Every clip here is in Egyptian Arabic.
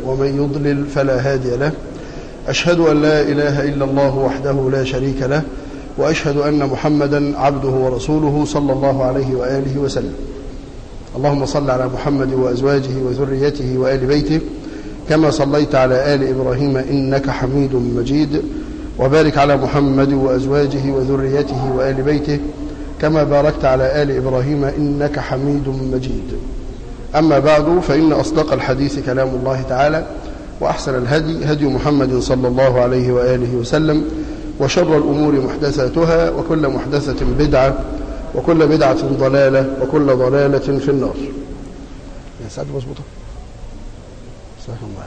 ومن يضلل فلا هادي له أشهد أن لا إله إلا الله وحده لا شريك له وأشهد أن محمدا عبده ورسوله صلى الله عليه وآله وسلم اللهم صل على محمد وأزواجه وذريته وآل بيته كما صليت على آل إبراهيم إنك حميد مجيد وبارك على محمد وأزواجه وذريته وآل بيته كما باركت على آل إبراهيم إنك حميد مجيد أما بعد فإن أصدق الحديث كلام الله تعالى وأحسن الهدي هدي محمد صلى الله عليه وآله وسلم وشر الأمور محدثاتها وكل محدثة بدعة وكل بدعة ضلالة وكل ضلالة في النار يا سعد مظبوطة صحيح الله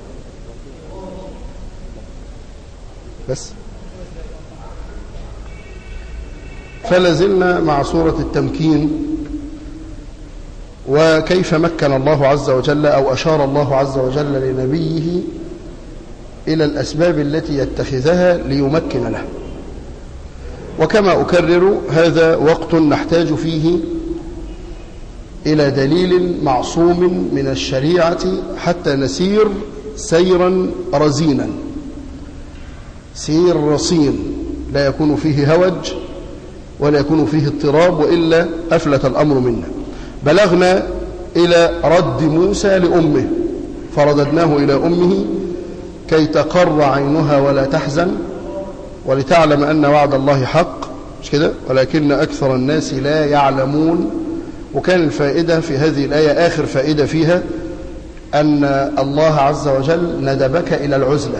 بس فلازلنا مع سورة التمكين وكيف مكن الله عز وجل أو أشار الله عز وجل لنبيه إلى الأسباب التي يتخذها ليمكن له وكما أكرر هذا وقت نحتاج فيه إلى دليل معصوم من الشريعة حتى نسير سيرا رزينا سير رصين لا يكون فيه هوج ولا يكون فيه اضطراب وإلا أفلت الأمر منا بلغنا إلى رد موسى لأمه فرددناه إلى أمه كي تقر عينها ولا تحزن ولتعلم أن وعد الله حق مش كده ولكن أكثر الناس لا يعلمون وكان الفائدة في هذه الآية آخر فائدة فيها أن الله عز وجل ندبك إلى العزلة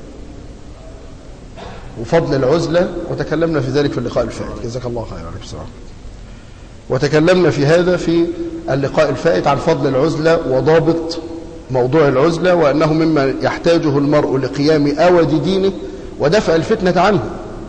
وفضل العزلة وتكلمنا في ذلك في اللقاء الفائت جزاك الله خير عليك بسرعة وتكلمنا في هذا في اللقاء الفائت عن فضل العزلة وضابط موضوع العزلة وأنه مما يحتاجه المرء لقيام أود دينه ودفع الفتنة عنه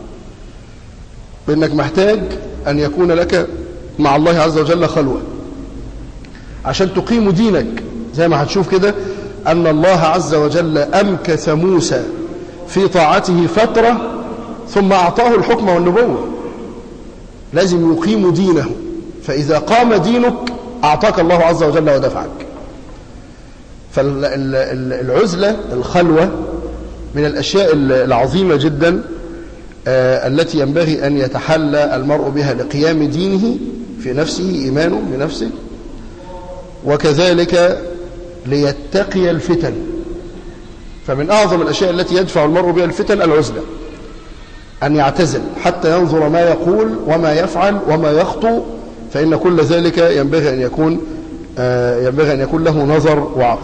بأنك محتاج أن يكون لك مع الله عز وجل خلوة عشان تقيم دينك زي ما هتشوف كده أن الله عز وجل أمكث موسى في طاعته فترة ثم أعطاه الحكم والنبوة لازم يقيم دينه فإذا قام دينك أعطاك الله عز وجل ودفعك فالعزلة الخلوة من الأشياء العظيمة جدا التي ينبغي أن يتحلى المرء بها لقيام دينه في نفسه إيمانه بنفسه وكذلك ليتقي الفتن فمن أعظم الأشياء التي يدفع المرء بها الفتن العزلة أن يعتزل حتى ينظر ما يقول وما يفعل وما يخطو فإن كل ذلك ينبغي أن يكون ينبغي أن يكون له نظر وعقل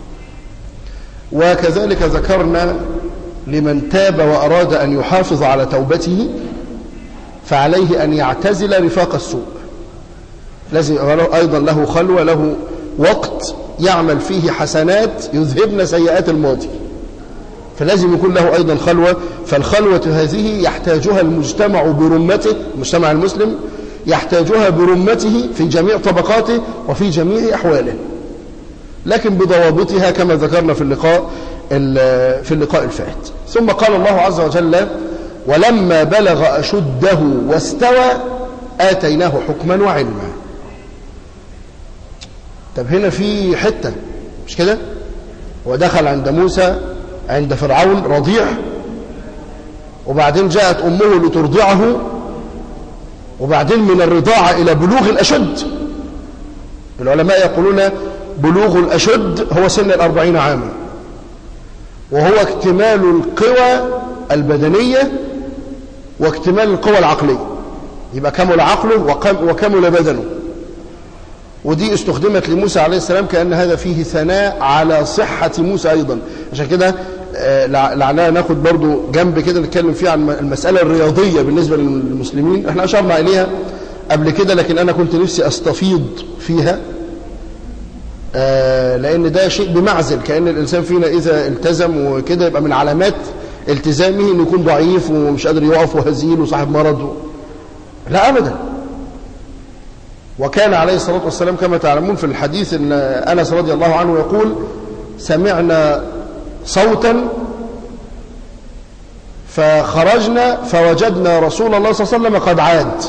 وكذلك ذكرنا لمن تاب وأراد أن يحافظ على توبته فعليه أن يعتزل رفاق السوء لازم أيضا له خلوة له وقت يعمل فيه حسنات يذهبن سيئات الماضي فلازم يكون له أيضا خلوة فالخلوة هذه يحتاجها المجتمع برمته المجتمع المسلم يحتاجها برمته في جميع طبقاته وفي جميع أحواله لكن بضوابطها كما ذكرنا في اللقاء في اللقاء الفائت ثم قال الله عز وجل ولما بلغ أشده واستوى آتيناه حكما وعلما طب هنا في حتة مش كده ودخل عند موسى عند فرعون رضيع وبعدين جاءت أمه لترضعه وبعدين من الرضاعة إلى بلوغ الأشد العلماء يقولون بلوغ الأشد هو سن الأربعين عاما وهو اكتمال القوى البدنية واكتمال القوى العقلية يبقى كمل عقله وكمل بدنه ودي استخدمت لموسى عليه السلام كأن هذا فيه ثناء على صحة موسى أيضا عشان كده لعلنا ناخد برضو جنب كده نتكلم فيه عن المسألة الرياضية بالنسبة للمسلمين احنا أشرنا إليها قبل كده لكن أنا كنت نفسي أستفيض فيها لأن ده شيء بمعزل كأن الإنسان فينا إذا التزم وكده يبقى من علامات التزامه أنه يكون ضعيف ومش قادر يقف وهزيل وصاحب مرض لا أبدا وكان عليه الصلاة والسلام كما تعلمون في الحديث أن أنس رضي الله عنه يقول سمعنا صوتا فخرجنا فوجدنا رسول الله صلى الله عليه وسلم قد عاد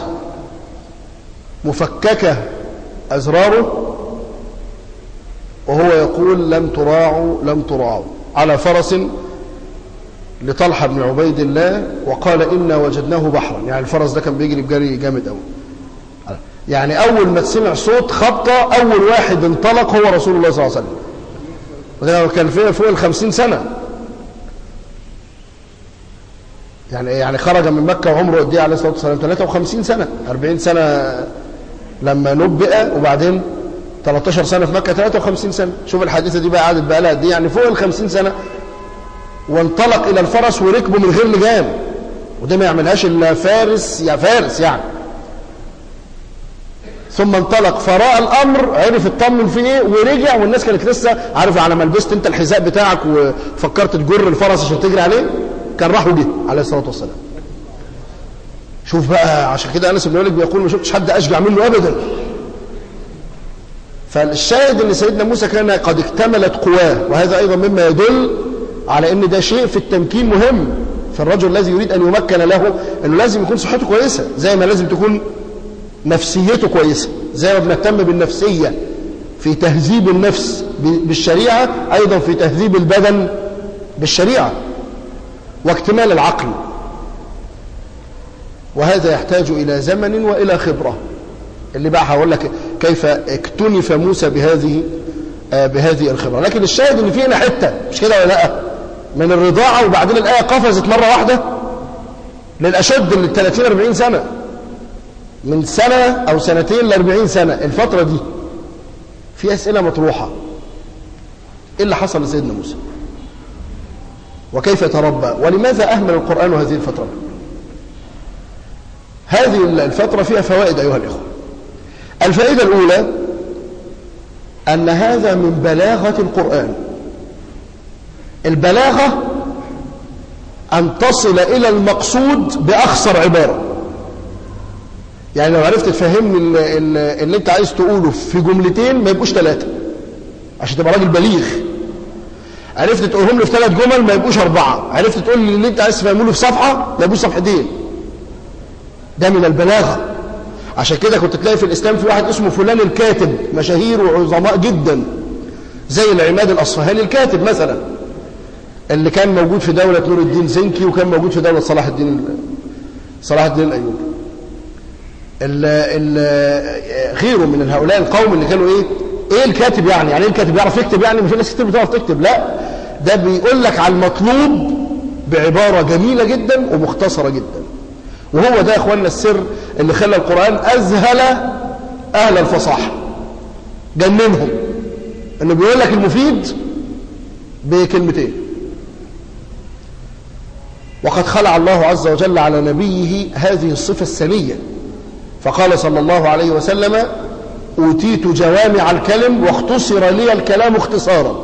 مفككة أزراره وهو يقول يقول لم تراعوا لم تراعوا على فرس لطلحة بن عبيد الله وقال إنا وجدناه بحرا يعني الفرس ده كان بيجري بجري جامد قوي يعني أول ما تسمع صوت خبطة أول واحد انطلق هو رسول الله صلى الله عليه وسلم كان فيه فوق الخمسين سنة يعني يعني خرج من مكة وعمره قد ايه عليه الصلاة والسلام 53 سنة 40 سنة لما نبئ وبعدين 13 سنة في مكة 53 سنة شوف الحادثة دي بقى قعدت بقى لها قد ايه يعني فوق ال 50 سنة وانطلق إلى الفرس وركبه من غير لجام وده ما يعملهاش إلا فارس يا فارس يعني ثم انطلق فراى الامر عرف اطمن فيه ايه ورجع والناس كانت لسه عارف على ما لبست انت الحذاء بتاعك وفكرت تجر الفرس عشان تجري عليه كان راح وجه عليه الصلاه والسلام شوف بقى عشان كده انس بن مالك بيقول ما شفتش حد اشجع منه ابدا فالشاهد ان سيدنا موسى كان قد اكتملت قواه وهذا ايضا مما يدل على ان ده شيء في التمكين مهم فالرجل الذي يريد ان يمكن له انه لازم يكون صحته كويسه زي ما لازم تكون نفسيته كويسه زي ما بنهتم بالنفسيه في تهذيب النفس بالشريعه ايضا في تهذيب البدن بالشريعه واكتمال العقل وهذا يحتاج إلى زمن وإلى خبرة اللي بقى هقول لك كيف اكتنف موسى بهذه آه بهذه الخبرة لكن الشاهد ان في هنا حتة مش كده ولا لا من الرضاعة وبعدين الآية قفزت مرة واحدة للأشد لل 30 40 سنة من سنة أو سنتين ل 40 سنة الفترة دي في أسئلة مطروحة إيه اللي حصل لسيدنا موسى وكيف تربى ولماذا أهمل القرآن هذه الفترة هذه الفترة فيها فوائد أيها الإخوة الفائدة الأولى أن هذا من بلاغة القرآن البلاغة أن تصل إلى المقصود بأخصر عبارة يعني لو عرفت تفهمني اللي, اللي انت عايز تقوله في جملتين ما يبقوش ثلاثة عشان تبقى راجل بليغ عرفت تقولهم له في ثلاث جمل ما يبقوش أربعة عرفت تقول لي اللي انت عايز تفهمه له في صفحة ما يبقوش صفحتين ده من البلاغة عشان كده كنت تلاقي في الإسلام في واحد اسمه فلان الكاتب مشاهير وعظماء جدا زي العماد الأصفهاني الكاتب مثلا اللي كان موجود في دولة نور الدين زنكي وكان موجود في دولة صلاح الدين صلاح الدين الأيوبي غيره من هؤلاء القوم اللي كانوا ايه ايه الكاتب يعني يعني ايه الكاتب يعرف يكتب يعني في ناس كتير بتعرف تكتب لا ده بيقول لك على المطلوب بعبارة جميلة جدا ومختصرة جدا وهو ده يا اخواننا السر اللي خلى القرآن أذهل أهل الفصاحة جننهم انه بيقول لك المفيد بكلمتين وقد خلع الله عز وجل على نبيه هذه الصفة السنية فقال صلى الله عليه وسلم أوتيت جوامع الكلم واختصر لي الكلام اختصارا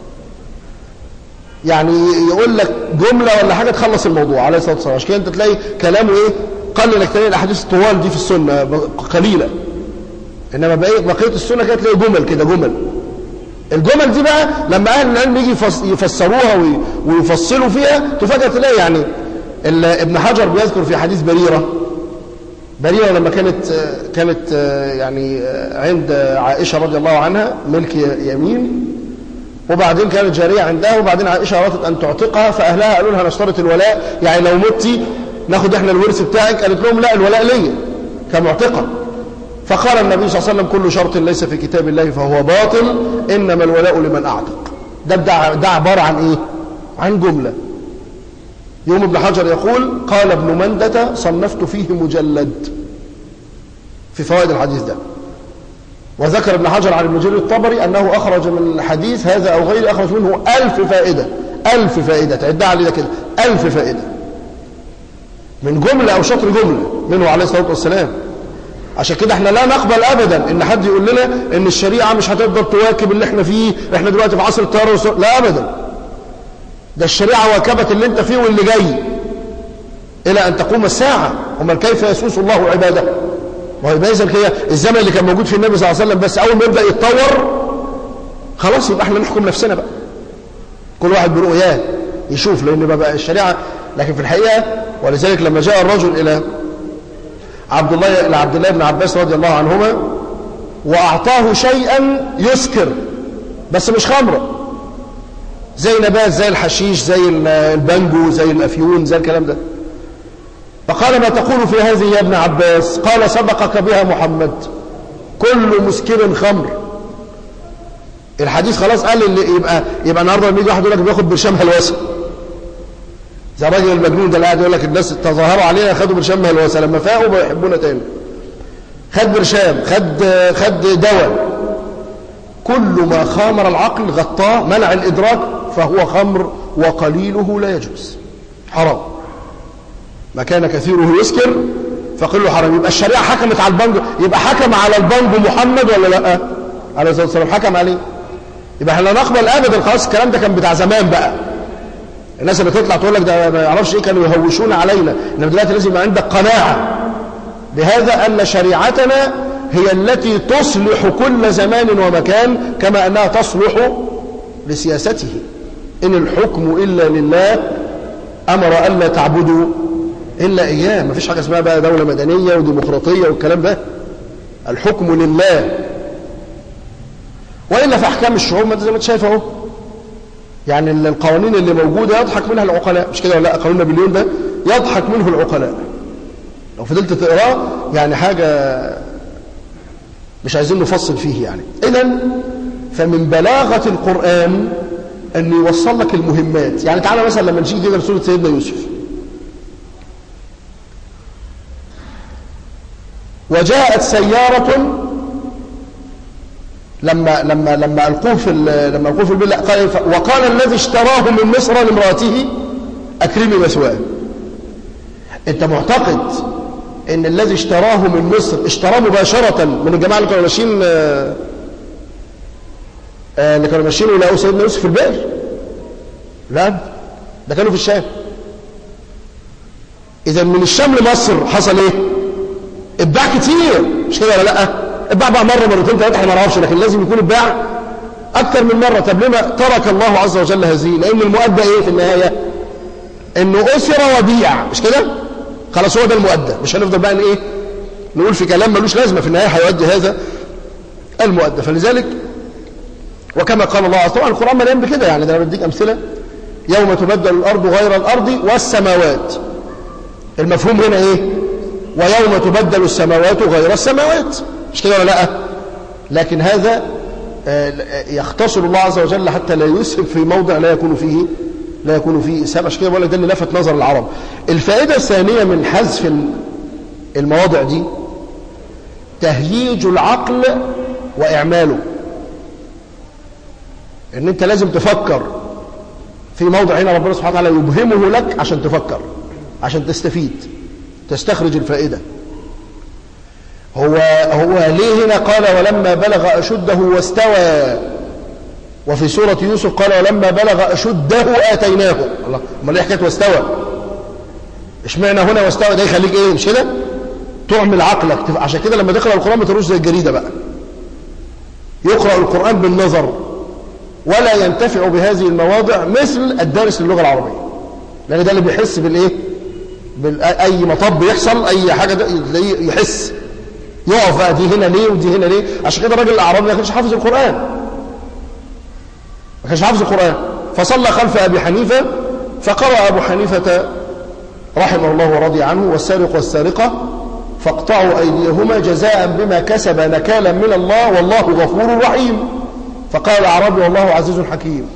يعني يقول لك جملة ولا حاجة تخلص الموضوع عليه الصلاة والسلام عشان كده انت تلاقي كلامه ايه قل انك تلاقي الاحاديث الطوال دي في السنة قليلة انما بقية السنة كده تلاقي جمل كده جمل الجمل دي بقى لما اهل العلم يجي يفسروها ويفصلوا فيها تفاجئ تلاقي يعني ابن حجر بيذكر في حديث بريرة بريرة لما كانت كانت يعني عند عائشة رضي الله عنها ملك يمين وبعدين كانت جارية عندها وبعدين عائشة أردت أن تعتقها فأهلها قالوا لها نشترط الولاء يعني لو متي ناخد احنا الورث بتاعك قالت لهم لا الولاء ليا كمعتقة فقال النبي صلى الله عليه وسلم كل شرط ليس في كتاب الله فهو باطل إنما الولاء لمن أعتق ده, ده عبارة عن إيه؟ عن جملة يوم ابن حجر يقول قال ابن مندة صنفت فيه مجلد في فوائد الحديث ده وذكر ابن حجر عن ابن جرير الطبري أنه أخرج من الحديث هذا أو غيره أخرج منه ألف فائدة ألف فائدة تعدها علينا كده ألف فائدة من جملة أو شطر جملة منه عليه الصلاة والسلام عشان كده احنا لا نقبل ابدا ان حد يقول لنا ان الشريعة مش هتقدر تواكب اللي احنا فيه احنا دلوقتي في عصر التيار والسر... لا ابدا ده الشريعة واكبت اللي انت فيه واللي جاي الى ان تقوم الساعة امال كيف يسوس الله عباده ما هو يبقى هي الزمن اللي كان موجود في النبي صلى الله عليه وسلم بس اول ما يبدا يتطور خلاص يبقى احنا نحكم نفسنا بقى كل واحد برؤياه يشوف لان بقى الشريعه لكن في الحقيقه ولذلك لما جاء الرجل الى عبد الله الى عبد الله بن عباس رضي الله عنهما واعطاه شيئا يسكر بس مش خمرة زي نبات زي الحشيش زي البانجو زي الأفيون زي الكلام ده فقال ما تقول في هذه يا ابن عباس قال سبقك بها محمد كل مسكر خمر الحديث خلاص قال اللي يبقى يبقى النهارده لما يجي واحد يقول لك بياخد برشام هلوسه زي الراجل المجنون ده اللي قاعد يقول لك الناس تظاهروا علينا خدوا برشام هلوسه لما فاقوا بيحبونا تاني خد برشام خد خد دواء كل ما خامر العقل غطاه منع الادراك فهو خمر وقليله لا يجوز حرام ما كان كثيره يسكر فقله حرام يبقى الشريعه حكمت على البنج يبقى حكم على البنج محمد ولا لا عليه الصلاه والسلام حكم عليه يبقى احنا لا نقبل ابدا خلاص الكلام ده كان بتاع زمان بقى الناس اللي تطلع تقول لك ده ما يعرفش ايه كانوا يهوشون علينا انما دلوقتي لازم يبقى عندك قناعه بهذا ان شريعتنا هي التي تصلح كل زمان ومكان كما انها تصلح لسياسته ان الحكم الا لله امر الا تعبدوا الا اياه ما فيش حاجه اسمها بقى دوله مدنيه وديمقراطيه والكلام ده الحكم لله وإلا في أحكام الشعوب ما زي ما انت شايف اهو يعني القوانين اللي موجودة يضحك منها العقلاء مش كده ولا لا قانون نابليون ده يضحك منه العقلاء لو فضلت تقراه يعني حاجة مش عايزين نفصل فيه يعني إذا فمن بلاغة القرآن أن يوصل لك المهمات يعني تعالى مثلا لما نجي كده لسورة سيدنا يوسف وجاءت سيارة لما لما لما القوه في لما القوه في البيت قال وقال الذي اشتراه من مصر لامراته اكرمي مثواه انت معتقد ان الذي اشتراه من مصر اشتراه مباشره من الجماعه اللي كانوا ماشيين اللي كانوا ماشيين ولقوا سيدنا يوسف في البئر لا ده كانوا في الشام اذا من الشام لمصر حصل ايه اتباع كتير مش كده ولا لا اتباع بقى مرة مرتين ثلاثة احنا ما نعرفش لكن لازم يكون اتباع أكثر من مرة طب لما ترك الله عز وجل هذه لأن المؤدى إيه في النهاية إنه أسر وبيع مش كده خلاص هو ده المؤدى مش هنفضل بقى إيه نقول في كلام ملوش لازمة في النهاية هيؤدي هذا المؤدى فلذلك وكما قال الله عز وجل القرآن مليان بكده يعني ده أنا بديك أمثلة يوم تبدل الأرض غير الأرض والسماوات المفهوم هنا إيه ويوم تبدل السماوات غير السماوات مش كده ولا لا لكن هذا يختصر الله عز وجل حتى لا يسهب في موضع لا يكون فيه لا يكون فيه إسهاب عشان كده بقول لك ده اللي لفت نظر العرب الفائدة الثانية من حذف المواضع دي تهييج العقل وإعماله ان انت لازم تفكر في موضع هنا ربنا سبحانه وتعالى يبهمه لك عشان تفكر عشان تستفيد تستخرج الفائده هو هو ليه هنا قال ولما بلغ أشده واستوى وفي سورة يوسف قال ولما بلغ أشده آتيناه الله امال ليه حكايه واستوى اشمعنى هنا واستوى ده يخليك ايه مش كده تعمل عقلك عشان كده لما تقرا القران ما تروش زي الجريده بقى يقرا القران بالنظر ولا ينتفع بهذه المواضع مثل الدارس للغه العربيه لان ده اللي بيحس بالايه اي مطب يحصل اي حاجه ده يحس يقف بقى دي هنا ليه ودي هنا ليه عشان كده الراجل الاعرابي ما كانش حافظ القران ما كانش حافظ القران فصلى خلف ابي حنيفه فقرأ ابو حنيفه رحمه الله ورضي عنه والسارق والسارقه فاقطعوا ايديهما جزاء بما كسب نكالا من الله والله غفور رحيم فقال الاعرابي والله عزيز حكيم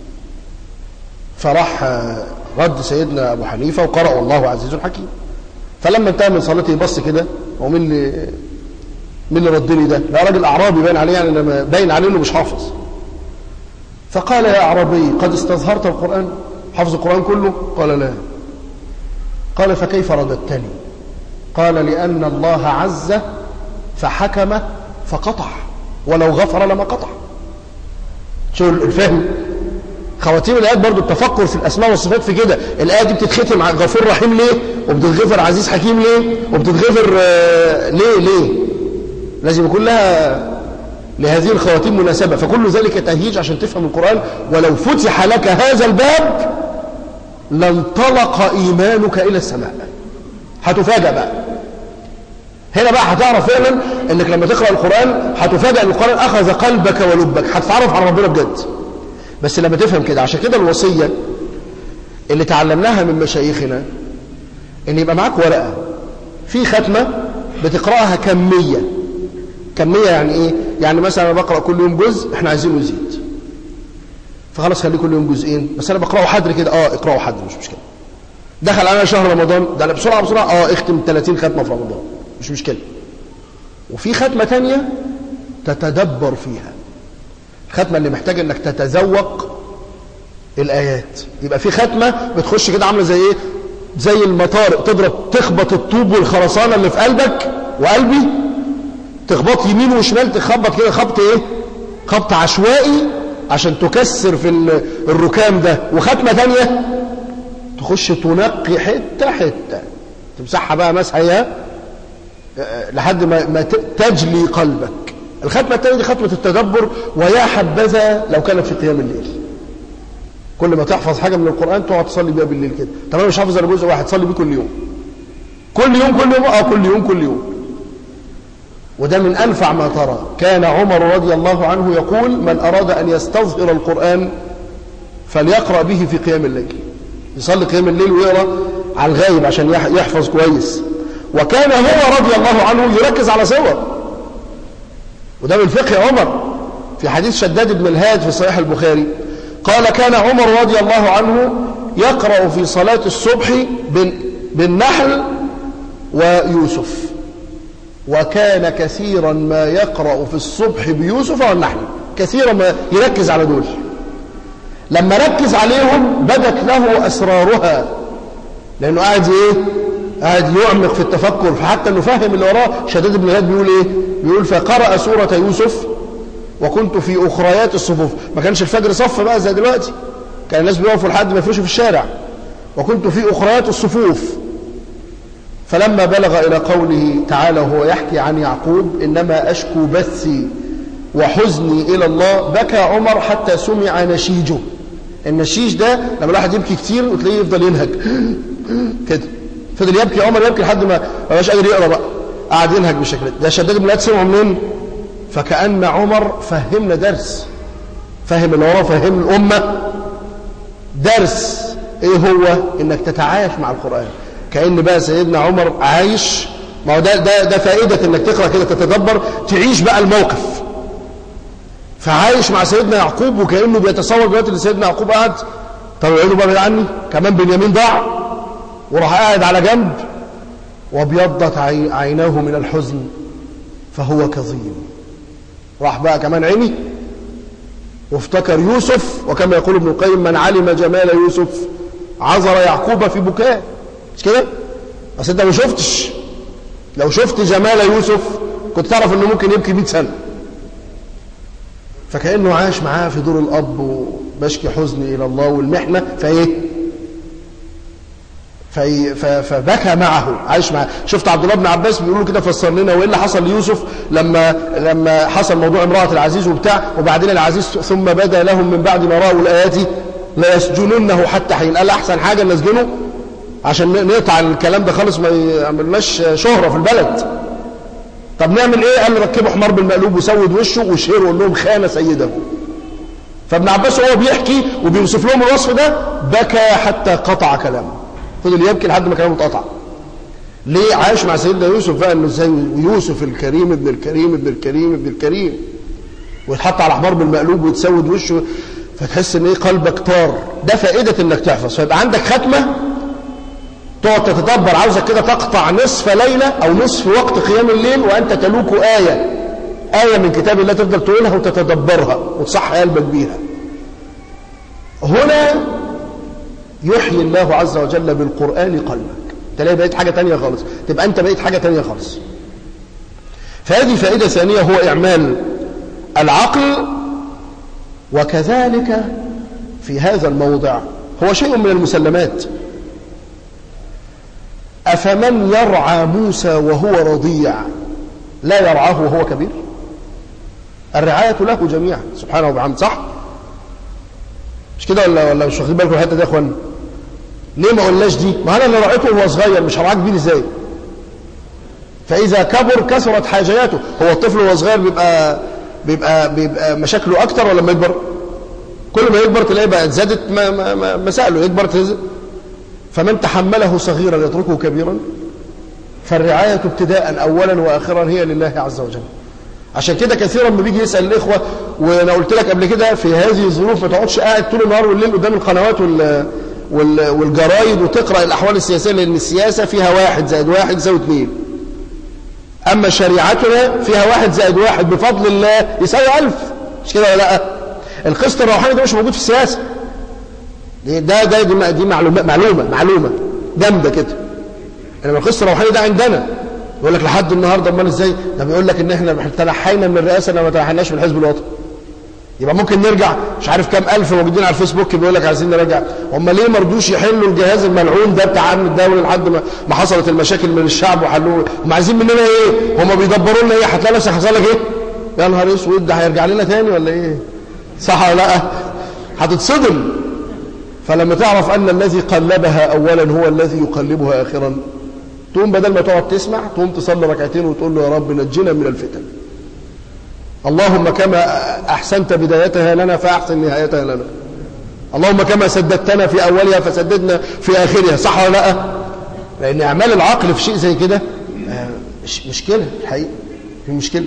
فراح رد سيدنا ابو حنيفه وقرأ والله عزيز حكيم فلما انتهى من صلاته بص كده ومين اللي مين اللي ردني ده ده راجل اعرابي باين عليه يعني باين عليه انه مش حافظ فقال يا اعرابي قد استظهرت القران حفظ القران كله قال لا قال فكيف رددتني قال لان الله عز فحكم فقطع ولو غفر لما قطع شو الفهم خواتيم الايات برضو التفكر في الاسماء والصفات في كده الايه دي بتتختم على غفور رحيم ليه وبتتغفر عزيز حكيم ليه وبتتغفر آه ليه ليه لازم يكون لها لهذه الخواتيم مناسبة فكل ذلك تهيج عشان تفهم القرآن ولو فتح لك هذا الباب لانطلق إيمانك إلى السماء هتفاجأ بقى هنا بقى هتعرف فعلا انك لما تقرأ القرآن هتفاجأ ان القرآن اخذ قلبك ولبك هتتعرف على ربنا بجد بس لما تفهم كده عشان كده الوصية اللي تعلمناها من مشايخنا ان يبقى معاك ورقة في ختمة بتقرأها كمية كمية يعني ايه يعني مثلا انا بقرأ كل يوم جزء احنا عايزينه يزيد فخلاص خليه كل يوم جزئين بس انا بقرأه حدر كده اه اقرأه حدر مش مشكلة دخل على شهر رمضان ده انا بسرعة بسرعة اه اختم 30 ختمة في رمضان مش مشكلة وفي ختمة تانية تتدبر فيها الختمة اللي محتاجة انك تتذوق الآيات يبقى في ختمة بتخش كده عاملة زي ايه زي المطارق تضرب تخبط الطوب والخرسانة اللي في قلبك وقلبي تخبط يمين وشمال تخبط كده خبط ايه خبط عشوائي عشان تكسر في الركام ده وختمة تانية تخش تنقي حتة حتة تمسحها بقى مسحة لحد ما, ما تجلي قلبك الختمة الثانية دي ختمة التدبر ويا حبذا لو كانت في قيام الليل كل ما تحفظ حاجة من القرآن تقعد تصلي بيها بالليل كده طب انا مش حافظ الا جزء واحد تصلي بيه كل يوم كل يوم كل يوم اه كل يوم كل يوم وده من أنفع ما ترى كان عمر رضي الله عنه يقول من أراد أن يستظهر القرآن فليقرأ به في قيام الليل يصلي قيام الليل ويقرأ على الغايب عشان يحفظ كويس وكان هو رضي الله عنه يركز على صور وده من فقه عمر في حديث شداد بن الهاد في صحيح البخاري قال كان عمر رضي الله عنه يقرأ في صلاة الصبح بالنحل ويوسف وكان كثيرا ما يقرأ في الصبح بيوسف والنحل كثيرا ما يركز على دول لما ركز عليهم بدت له أسرارها لأنه قاعد إيه قاعد يعمق في التفكر فحتى انه فهم اللي وراه شداد بن غاد بيقول ايه بيقول فقرأ سورة يوسف وكنت في أخريات الصفوف ما كانش الفجر صف بقى زي دلوقتي كان الناس بيقفوا لحد ما يفرشوا في الشارع وكنت في أخريات الصفوف فلما بلغ إلى قوله تعالى وهو يحكي عن يعقوب إنما أشكو بثي وحزني إلى الله بكى عمر حتى سمع نشيجه النشيج ده لما الواحد يبكي كتير وتلاقيه يفضل ينهج كده فضل يبكي عمر يبكي لحد ما بقاش قادر يقرا بقى قعد ينهج بالشكل ده شداد بن سمعه منين فكأن عمر فهمنا درس فهم اللي وراه فهم الأمة درس ايه هو انك تتعايش مع القرآن كأن بقى سيدنا عمر عايش ما هو ده, ده, ده فائدة انك تقرأ كده تتدبر تعيش بقى الموقف فعايش مع سيدنا يعقوب وكأنه بيتصور دلوقتي ان سيدنا يعقوب قاعد طب ابعدوا بقى عني كمان بنيامين ضاع وراح قاعد على جنب وابيضت عيناه من الحزن فهو كظيم راح بقى كمان عيني وافتكر يوسف وكما يقول ابن القيم من علم جمال يوسف عذر يعقوب في بكاء مش كده بس انت ما شفتش لو شفت جمال يوسف كنت تعرف انه ممكن يبكي 100 سنه فكانه عاش معاه في دور الاب وبشكي حزني الى الله والمحنه فايه في فبكى معه عايش معه شفت عبد الله بن عباس بيقول له كده فسر لنا وايه اللي حصل ليوسف لما لما حصل موضوع امراه العزيز وبتاع وبعدين العزيز ثم بدا لهم من بعد ما راوا الايات لا يسجننه حتى حين قال احسن حاجه نسجنه عشان نقطع الكلام ده خالص ما يعملناش شهره في البلد طب نعمل ايه قال ركبوا حمار بالمقلوب وسود وشه وشهره وقول لهم خان سيده فابن عباس وهو بيحكي وبيوصف لهم الوصف ده بكى حتى قطع كلامه فضل يبكي لحد ما كلامه اتقطع ليه عايش مع سيدنا يوسف بقى انه ازاي يوسف الكريم ابن الكريم ابن الكريم ابن الكريم ويتحط على حمار بالمقلوب ويتسود وشه فتحس ان ايه قلبك طار ده فائده انك تحفظ فيبقى عندك ختمه تقعد تتدبر عاوزك كده تقطع نصف ليله او نصف وقت قيام الليل وانت تلوك ايه ايه من كتاب الله تفضل تقولها وتتدبرها وتصح قلبك بيها هنا يحيي الله عز وجل بالقرآن قلبك تلاقي بقيت حاجة تانية خالص تبقى أنت بقيت حاجة تانية خالص فهذه فائدة ثانية هو إعمال العقل وكذلك في هذا الموضع هو شيء من المسلمات أفمن يرعى موسى وهو رضيع لا يرعاه وهو كبير الرعاية له جميعا سبحانه وبحمده صح مش كده ولا ولا مش واخدين بالكم الحته دي يا اخوانا ليه ما قلناش دي ما انا اللي رعيته وهو صغير مش هرعاه كبير ازاي فإذا كبر كثرت حاجياته هو الطفل وهو صغير بيبقى بيبقى بيبقى مشاكله أكتر ولا لما يكبر كل ما يكبر تلاقيه بقى زادت مسائله يكبر تزد فمن تحمله صغيرا يتركه كبيرا فالرعاية ابتداء أولا وآخرا هي لله عز وجل عشان كده كثيرا ما بيجي يسأل الإخوة وأنا قلت لك قبل كده في هذه الظروف ما تقعدش قاعد طول النهار والليل قدام القنوات وال والجرايد وتقرأ الأحوال السياسية لأن السياسة فيها واحد زائد واحد يساوي اثنين أما شريعتنا فيها واحد زائد واحد بفضل الله يساوي ألف مش كده ولا لا القسط الروحاني ده مش موجود في السياسة ده ده دي, دي معلومة معلومة معلومة جامدة كده انما القسط الروحاني ده عندنا يقول لك لحد النهارده امال ازاي ده بيقول لك ان احنا تنحينا من الرئاسه انما ما تنحيناش من الحزب الوطني يبقى ممكن نرجع مش عارف كام ألف موجودين على الفيسبوك بيقول لك عايزين نرجع هم ليه ما رضوش يحلوا الجهاز الملعون ده بتاع امن الدولي لحد ما حصلت المشاكل من الشعب وحلوه هم عايزين مننا ايه هم بيدبروا لنا ايه هتلاقي نفسك حصل لك ايه يا نهار اسود ده هيرجع لنا تاني ولا ايه صح ولا لا هتتصدم فلما تعرف ان الذي قلبها اولا هو الذي يقلبها اخرا تقوم بدل ما تقعد تسمع تقوم تصلي ركعتين وتقول له يا رب نجنا من الفتن اللهم كما أحسنت بدايتها لنا فأحسن نهايتها لنا اللهم كما سددتنا في أولها فسددنا في آخرها صح ولا لا لأن أعمال العقل في شيء زي كده مش مشكلة الحقيقة في مشكلة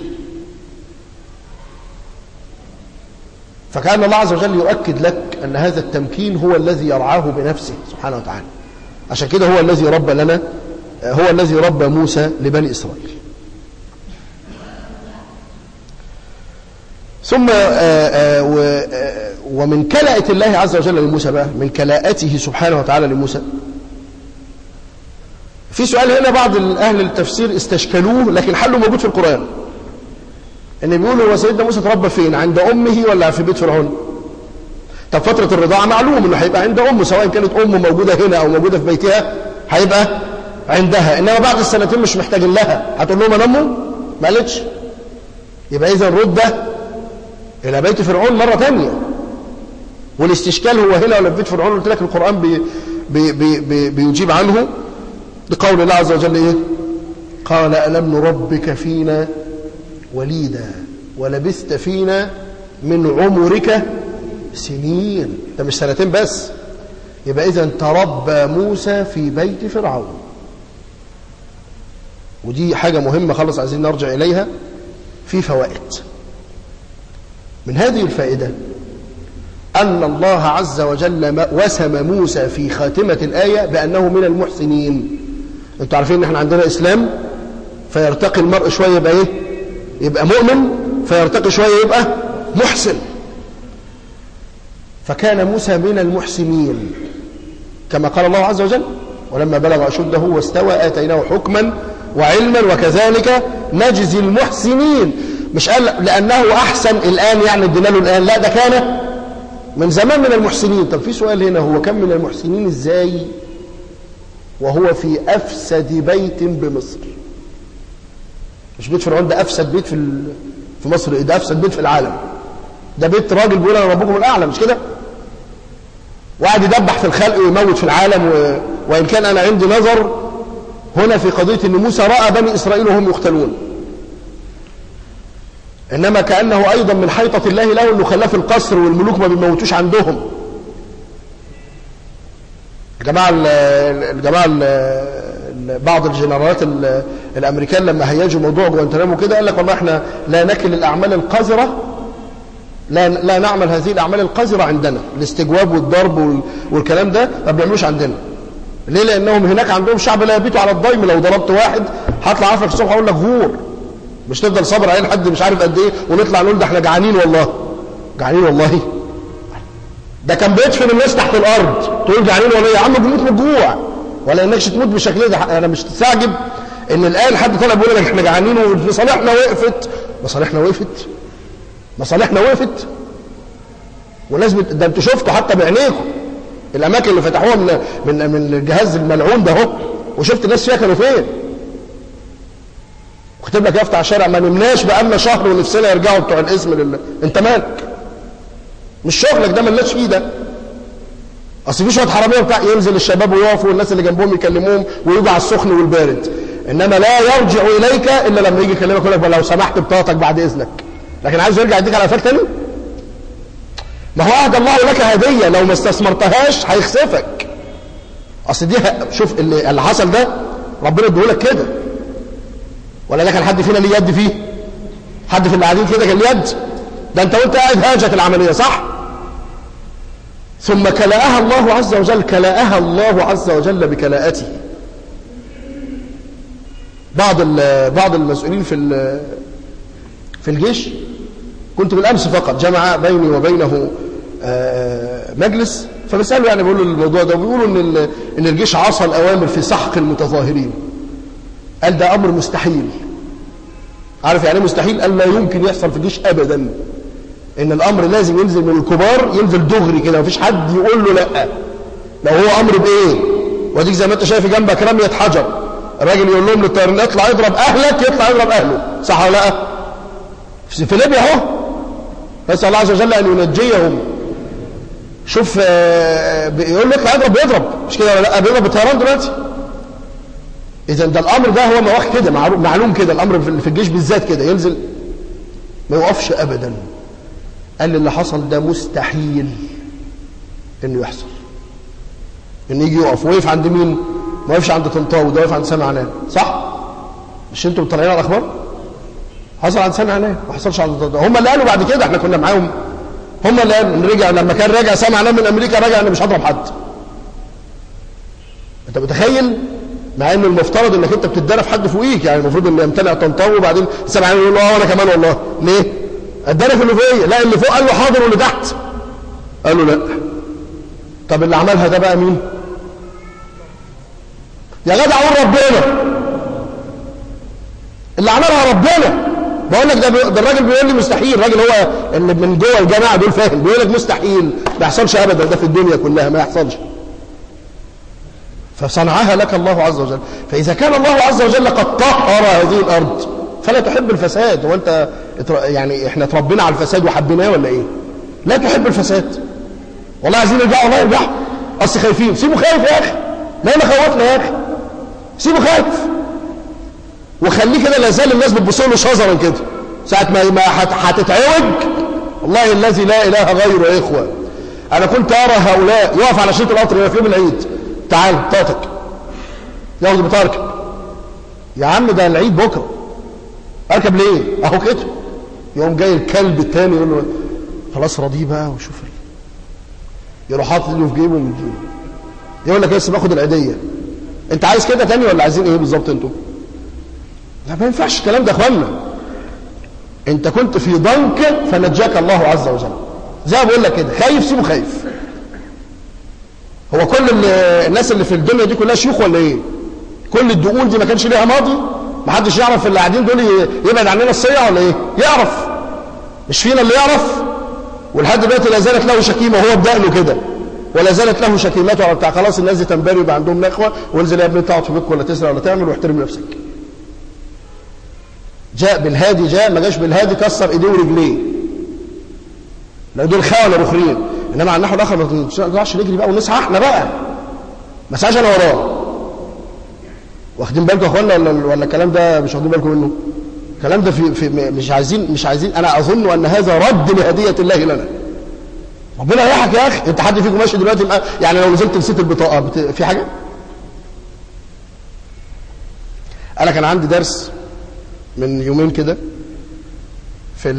فكان الله عز وجل يؤكد لك أن هذا التمكين هو الذي يرعاه بنفسه سبحانه وتعالى عشان كده هو الذي رب لنا هو الذي ربى موسى لبني إسرائيل ثم ومن كلاءة الله عز وجل لموسى بقى من كلاءته سبحانه وتعالى لموسى في سؤال هنا بعض أهل التفسير استشكلوه لكن حله موجود في القرآن ان بيقولوا هو سيدنا موسى تربى فين عند أمه ولا في بيت فرعون طب فترة الرضاعة معلوم انه هيبقى عند أمه سواء كانت أمه موجودة هنا أو موجودة في بيتها هيبقى عندها إنما بعد السنتين مش محتاجين لها هتقول لهم أنا أمه ما قالتش يبقى إذا الرد إلى بيت فرعون مرة ثانية والاستشكال هو هنا ولا في بيت فرعون قلت لك القرآن بي بي بي بي بيجيب عنه بقول الله عز وجل إيه قال ألم نربك فينا وليدا ولبثت فينا من عمرك سنين ده مش سنتين بس يبقى إذا تربى موسى في بيت فرعون ودي حاجة مهمة خلص عايزين نرجع إليها في فوائد من هذه الفائدة أن الله عز وجل وسم موسى في خاتمة الآية بأنه من المحسنين أنتوا عارفين أن احنا عندنا إسلام فيرتقي المرء شوية يبقى إيه يبقى مؤمن فيرتقي شوية يبقى محسن فكان موسى من المحسنين كما قال الله عز وجل ولما بلغ أشده واستوى آتيناه حكما وعلما وكذلك نجزي المحسنين مش قال لأنه أحسن الآن يعني ادينا له الآن لا ده كان من زمان من المحسنين طب في سؤال هنا هو كم من المحسنين ازاي وهو في أفسد بيت بمصر مش بيت فرعون ده أفسد بيت في في مصر ده أفسد بيت في العالم ده بيت راجل بيقول أنا ربكم الأعلى مش كده وقعد يدبح في الخلق ويموت في العالم و... وإن كان أنا عندي نظر هنا في قضية أن موسى رأى بني إسرائيل وهم يقتلون إنما كأنه أيضا من حيطة الله له أنه خلاه في القصر والملوك ما بيموتوش عندهم الجماعة الجماعة بعض الجنرالات الأمريكان لما هيجوا موضوع جوانتنامو كده قال لك والله احنا لا نكل الأعمال القذرة لا لا نعمل هذه الأعمال القذرة عندنا الاستجواب والضرب والكلام ده ما بنعملوش عندنا ليه لأنهم هناك عندهم شعب لا يبيتوا على الضيم لو ضربت واحد هطلع عارفك الصبح أقول لك غور مش تفضل صابر عليه لحد مش عارف قد ايه ونطلع نقول ده احنا جعانين والله جعانين والله ده كان بيدفن الناس تحت الارض تقول جعانين والله يا عم بنموت من الجوع ولا انكش تموت بالشكل ده انا مش تستعجب ان الان حد طلع بيقول لك احنا جعانين ومصالحنا وقفت مصالحنا وقفت مصالحنا وقفت والناس بت... ده انتوا شفتوا حتى بعينيكم الاماكن اللي فتحوها من من من الجهاز الملعون ده اهو وشفت الناس فيها كانوا فين كتب لك يافطة على الشارع ما نمناش بقالنا شهر ونفسنا يرجعوا بتوع الاسم لله انت مالك مش شغلك ده ملناش فيه ده اصل في شويه حراميه بتاع ينزل الشباب ويقفوا والناس اللي جنبهم يكلموهم ويجوا على السخن والبارد انما لا يرجع اليك الا لما يجي يكلمك يقول لك لو سمحت بطاقتك بعد اذنك لكن عايز يرجع يديك على قفاك تاني ما هو اهدى الله لك هديه لو ما استثمرتهاش هيخسفك اصل دي شوف اللي, اللي حصل ده ربنا اديهولك كده ولا ده كان حد فينا ليه يد فيه حد في اللي قاعدين كده كان ليه يد ده انت وانت قاعد هاجت العمليه صح ثم كلاءها الله عز وجل كلاءها الله عز وجل بكلاءته بعض بعض المسؤولين في في الجيش كنت بالامس فقط جمع بيني وبينه مجلس فبساله يعني بقول له الموضوع ده وبيقولوا ان ان الجيش عصى الاوامر في سحق المتظاهرين قال ده امر مستحيل عارف يعني مستحيل قال لا يمكن يحصل في الجيش ابدا ان الامر لازم ينزل من الكبار ينزل دغري كده مفيش حد يقول له لا لو هو امر بايه واديك زي ما انت شايف جنبك رميه حجر الراجل يقول لهم للطيران اطلع اضرب اهلك يطلع يضرب اهله صح ولا لا في ليبيا اهو نسال الله عز وجل ان ينجيهم شوف يقول له اطلع اضرب بيضرب مش كده ولا لا بيضرب بالطيران دلوقتي اذا ده الامر ده هو مواخ كده معلوم كده الامر في الجيش بالذات كده ينزل ما يوقفش ابدا قال لي اللي حصل ده مستحيل انه يحصل انه يجي يقف وقف عند مين ما وقفش عند طنطاوي ده وقف عند سامع عنان صح مش انتوا مطلعين على الاخبار حصل عند سامع عنان ما حصلش عند طنطاوي هم اللي قالوا بعد كده احنا كنا معاهم هم اللي قالوا رجع لما كان راجع سامع عنان من امريكا رجع انا مش هضرب حد انت متخيل مع ان المفترض انك انت بتتدرب حد فوقيك يعني المفروض ان يمتلئ طنطاوي وبعدين سامع عنان يقول له اه وانا كمان والله ليه اداني في اللي فوقيه لا اللي فوق قال له حاضر واللي تحت قال له لا طب اللي عملها ده بقى مين يا جدع قول ربنا اللي عملها ربنا بقول لك ده, ده الراجل بيقول لي مستحيل الراجل هو اللي من جوه الجماعه دول فاهم بيقول لك مستحيل ما يحصلش ابدا ده في الدنيا كلها ما يحصلش فصنعها لك الله عز وجل فاذا كان الله عز وجل قد طهر هذه الارض فلا تحب الفساد وانت يعني احنا اتربينا على الفساد وحبيناه ولا ايه لا تحب الفساد والله عايزين نرجع والله يرجع اصل خايفين سيبوا خايف يا اخي لا ما خوفنا يا اخي سيبوا خايف وخليه كده لا زال الناس بتبص له شظرا كده ساعه ما ما هتتعوج والله الذي لا اله غيره يا اخوه انا كنت ارى هؤلاء يقف على شريط القطر في يوم العيد تعال بطاقتك ياخد بطاقتك يا عم ده العيد بكره اركب ليه اهو كده يقوم جاي الكلب التاني يقول له خلاص راضيه بقى وشوف يروح حاطط ايده في جيبه من جيبه يقول لك لسه باخد العيديه انت عايز كده تاني ولا عايزين ايه بالظبط انتوا لا ما ينفعش الكلام ده يا اخوانا انت كنت في ضنك فنجاك الله عز وجل زي ما بقول لك كده خايف سيبه خايف هو كل الناس اللي في الدنيا دي كلها شيوخ ولا ايه كل الدقون دي ما كانش ليها ماضي ما حدش يعرف اللي قاعدين دول يبعد عننا الصيع ولا ايه يعرف مش فينا اللي يعرف ولحد دلوقتي لا زالت له شكيمه وهو بدقنه كده ولا زالت له شكيمته على بتاع خلاص الناس دي تنبري ويبقى عندهم نخوه وانزل يا ابني تقعد في بيتك ولا تسرق ولا تعمل واحترم نفسك جاء بالهادي جاء ما جاش بالهادي كسر ايديه ورجليه لا دول خونه الاخرين انما على النحو الاخر ما نطلعش نجري بقى ونسعى احنا بقى ما سعاش انا وراه واخدين بالكم يا اخوانا ولا ولا الكلام ده مش واخدين بالكم منه الكلام ده في, في مش عايزين مش عايزين انا اظن ان هذا رد لهديه الله لنا ربنا يريحك يا اخي انت حد فيكم ماشي دلوقتي يعني لو نزلت نسيت البطاقه بت... في حاجه انا كان عندي درس من يومين كده في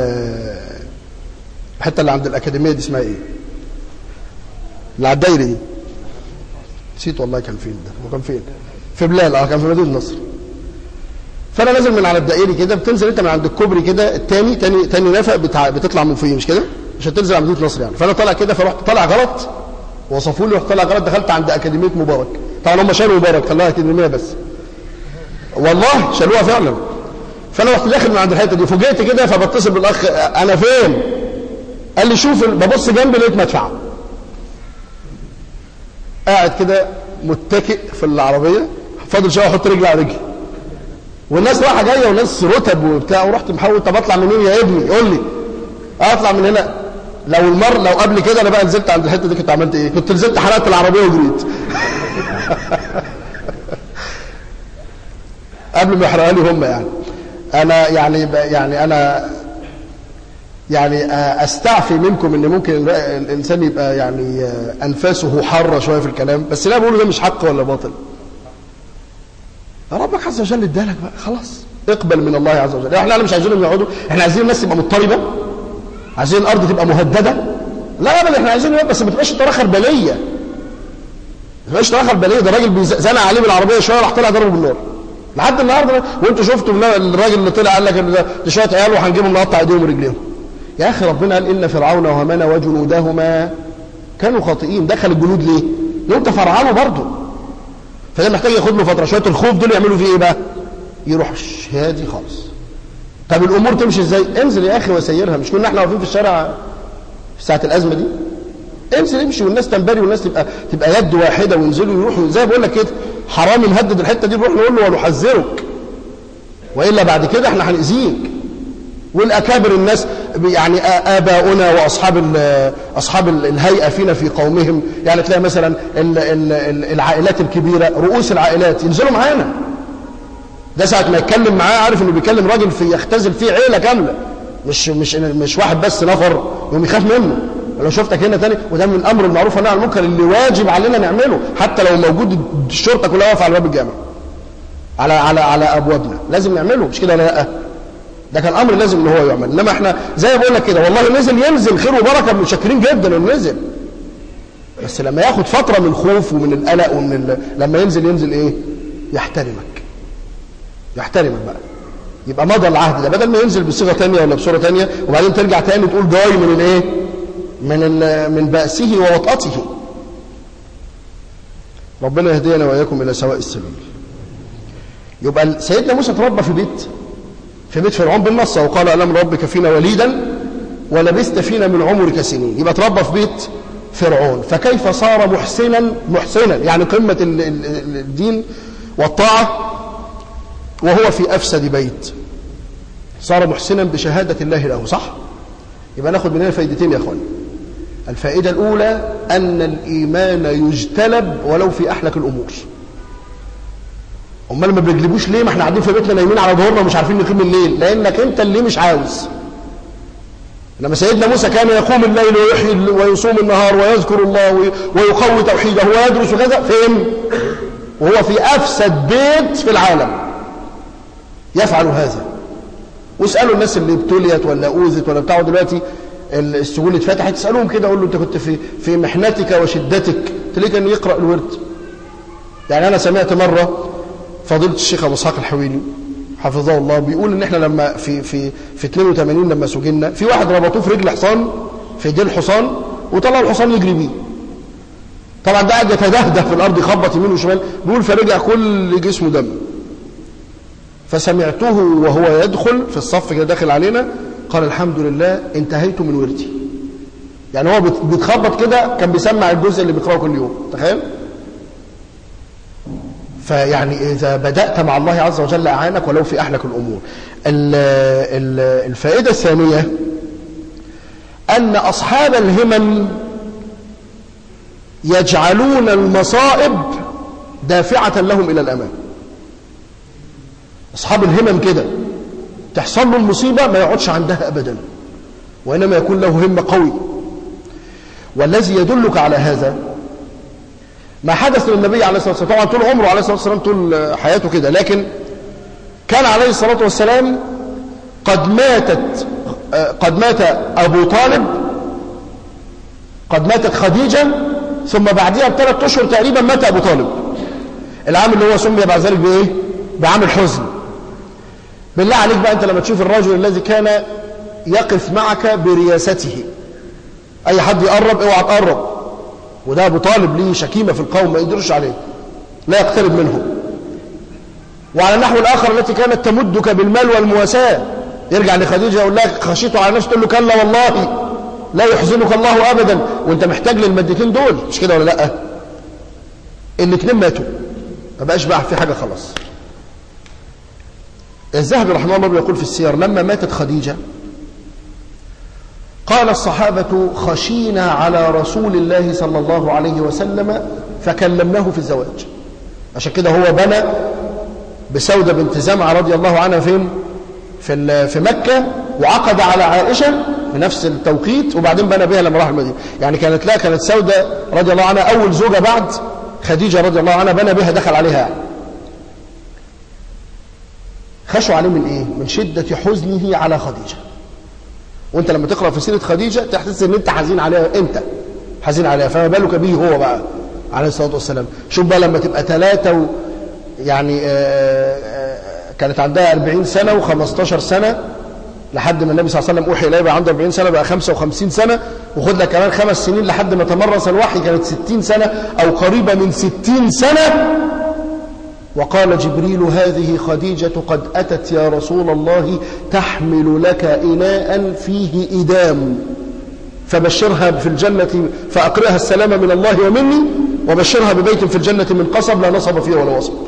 الحته اللي عند الاكاديميه دي اسمها ايه اللي على الدايره دي نسيت والله كان فين ده هو كان فين في بلال اه كان في مدينه نصر فانا نازل من على الدائري كده بتنزل انت من عند الكوبري كده الثاني تاني تاني نفق بتاع بتطلع من فوقيه مش كده مش هتنزل على مدينه نصر يعني فانا طالع كده فرحت طالع غلط وصفوا لي رحت طالع غلط دخلت عند اكاديميه مبارك طبعا هم شالوا مبارك خلاها اكاديميه بس والله شالوها فعلا فانا رحت داخل من عند الحته دي فوجئت كده فبتصل بالاخ انا فين قال لي شوف ببص جنبي لقيت مدفع قاعد كده متكئ في العربيه فاضل شويه احط رجلي على رجلي والناس رايحه جايه وناس رتب وبتاع ورحت محاول طب اطلع منين يا ابني قول لي اطلع من هنا لو المر لو قبل كده انا بقى نزلت عند الحته دي كنت عملت ايه كنت نزلت حرقت العربيه وجريت قبل ما يحرقها لي هم يعني انا يعني يعني انا يعني استعفي منكم ان ممكن الانسان يبقى يعني انفاسه حاره شويه في الكلام بس لا بقوله ده مش حق ولا باطل ربك عز وجل ادالك بقى خلاص اقبل من الله عز وجل احنا مش عايزينهم يقعدوا احنا عايزين الناس تبقى مضطربه عايزين الارض تبقى مهدده لا ابدا احنا عايزين بس ما تبقاش طريقه خربليه ما تبقاش طريقه خربليه ده الراجل زنق عليه بالعربيه شويه راح طلع ضربه بالنار لحد النهارده وانتوا شفتوا الراجل اللي طلع قال لك ده شويه عيال وهنجيبهم نقطع ايديهم ورجليهم يا اخي ربنا قال ان فرعون وهامان وجنودهما كانوا خاطئين دخل الجنود ليه؟ لو انت فرعانه برضه فده محتاج ياخد له فتره شويه الخوف دول يعملوا فيه ايه بقى؟ يروح هادي خالص طب الامور تمشي ازاي؟ انزل يا اخي وسيرها مش كنا احنا واقفين في الشارع في ساعه الازمه دي؟ انزل امشي والناس تنبري والناس تبقى تبقى يد واحده وينزلوا يروحوا زي ما بقول لك كده حرامي مهدد الحته دي نروح نقول له ونحذرك والا بعد كده احنا هنأذيك والاكابر الناس يعني اباؤنا واصحاب اصحاب الهيئه فينا في قومهم يعني تلاقي مثلا ال ال العائلات الكبيره رؤوس العائلات ينزلوا معانا ده ساعه ما يتكلم معاه عارف انه بيكلم راجل في يختزل فيه عيله كامله مش مش مش واحد بس نفر يقوم يخاف منه لو شفتك هنا تاني وده من الامر المعروف والنهي عن المنكر اللي واجب علينا نعمله حتى لو موجود الشرطه كلها واقفه على باب الجامع على على على ابوابنا لازم نعمله مش كده ولا لا ده كان امر لازم ان هو يعمل انما احنا زي ما بقول لك كده والله نزل ينزل خير وبركه متشكرين جدا انه نزل بس لما ياخد فتره من الخوف ومن القلق ومن ال... لما ينزل ينزل ايه يحترمك يحترمك بقى يبقى مضى العهد ده بدل ما ينزل بصيغه ثانيه ولا بصوره ثانيه وبعدين ترجع تاني تقول جاي من الايه من ال... من بأسه ووطأته ربنا يهدينا واياكم الى سواء السبيل يبقى سيدنا موسى تربى في بيت في بيت فرعون بالنص وقال ألم ربك فينا وليدا ولبثت فينا من عمرك سنين يبقى تربى في بيت فرعون فكيف صار محسنا محسنا يعني قمة الدين والطاعة وهو في أفسد بيت صار محسنا بشهادة الله له صح يبقى ناخد من هنا فايدتين يا أخوان الفائدة الأولى أن الإيمان يجتلب ولو في أحلك الأمور امال ما بيجلبوش ليه ما احنا قاعدين في بيتنا نايمين على ظهورنا ومش عارفين نقيم الليل لانك انت اللي مش عاوز لما سيدنا موسى كان يقوم الليل ويحيي ويصوم النهار ويذكر الله ويقوي توحيده ويدرس كذا فين وهو في افسد بيت في العالم يفعل هذا واسالوا الناس اللي ابتليت ولا اوذت ولا بتاعوا دلوقتي السجون اتفتحت اسالوهم كده اقول له انت كنت في في محنتك وشدتك تلاقيه كان يقرا الورد يعني انا سمعت مره فضيلة الشيخ أبو إسحاق الحويني حفظه الله بيقول إن إحنا لما في في في 82 لما سجلنا في واحد ربطوه في رجل حصان في ديل حصان وطلع الحصان يجري بيه طبعا ده قاعد يتدهده في الأرض يخبط يمين وشمال بيقول فرجع كل جسمه دم فسمعته وهو يدخل في الصف كده داخل علينا قال الحمد لله انتهيت من وردي يعني هو بيتخبط كده كان بيسمع الجزء اللي بيقراه كل يوم تخيل فيعني إذا بدأت مع الله عز وجل أعانك ولو في أحلك الأمور الفائدة الثانية أن أصحاب الهمم يجعلون المصائب دافعة لهم إلى الأمام أصحاب الهمم كده تحصل له المصيبة ما يقعدش عندها أبدا وإنما يكون له همة قوي والذي يدلك على هذا ما حدث للنبي عليه الصلاة والسلام طبعا طول عمره عليه الصلاة والسلام طول حياته كده لكن كان عليه الصلاة والسلام قد ماتت قد مات أبو طالب قد ماتت خديجة ثم بعدها بثلاث أشهر تقريبا مات أبو طالب العام اللي هو سمي بعد ذلك بإيه؟ بعام الحزن بالله عليك بقى أنت لما تشوف الرجل الذي كان يقف معك برياسته أي حد يقرب اوعى تقرب وده أبو طالب ليه شكيمة في القوم ما يقدرش عليه لا يقترب منهم وعلى النحو الآخر التي كانت تمدك بالمال والمواساة يرجع لخديجة يقول لها خشيته على نفسه تقول له كلا والله لا يحزنك الله أبدا وانت محتاج للمادتين دول مش كده ولا لا الاثنين ماتوا ما بقاش بقى في حاجة خلاص الذهبي رحمه الله يقول في السير لما ماتت خديجة قال الصحابة خشينا على رسول الله صلى الله عليه وسلم فكلمناه في الزواج عشان كده هو بنى بسودة بنت زمعة رضي الله عنها فين في في مكة وعقد على عائشة في نفس التوقيت وبعدين بنى بها لما راح المدينة يعني كانت لا كانت سودة رضي الله عنها أول زوجة بعد خديجة رضي الله عنها بنى بها دخل عليها يعني. خشوا عليه من ايه من شدة حزنه على خديجة وانت لما تقرأ في سيرة خديجة تحس ان انت حزين عليها انت حزين عليها فما بالك به هو بقى عليه الصلاة والسلام شوف بقى لما تبقى ثلاثة و يعني آآ آه، آآ آه، كانت عندها 40 سنة و15 سنة لحد ما النبي صلى الله عليه وسلم أوحي إليه بقى عنده 40 سنة بقى 55 سنة وخد لك كمان خمس سنين لحد ما تمرس الوحي كانت 60 سنة أو قريبة من 60 سنة وقال جبريل هذه خديجة قد أتت يا رسول الله تحمل لك إناء فيه إدام فبشرها في الجنة فأقرئها السلام من الله ومني وبشرها ببيت في الجنة من قصب لا نصب فيه ولا وصب